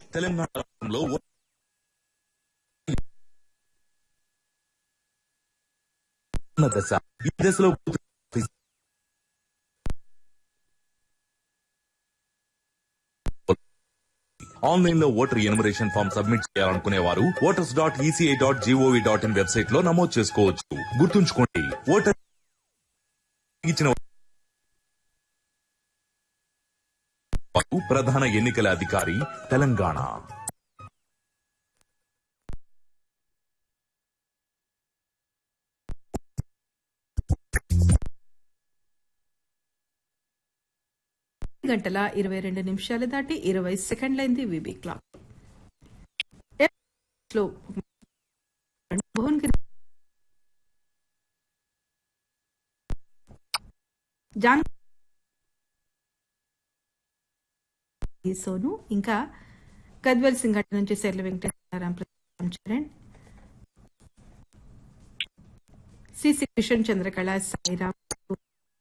తెలంగాణ రాష్ట్రంలో ఓ- ఉన్న దశ ఈ దశలో ఆన్లైన్ లో ఓటర్ ఎనుమరేషన్ ఫామ్ సబ్మిట్ చేయాలనుకునే వారు voters dot ECI dot G O V dot in website లో నమోదు చేసుకోవచ్చు గుర్తుంచుకోండి ఓటర్ ఇచ్చిన వారు ప్రధాన ఎన్నికల అధికారి తెలంగాణ గంటల ఇరవై రెండు నిమిషాలు దాటి ఇరవై సెకండ్లైంది విబి క్లాక్ లో భువనగిరి జాన్ సోను ఇంకా గద్వల్ సింగ్ ఘటన నుంచి శైల వెంకటేశ్వరరాం ప్రసాద్ చరణ్ సిసి కిషన్ చంద్రకళ సాయిరామ్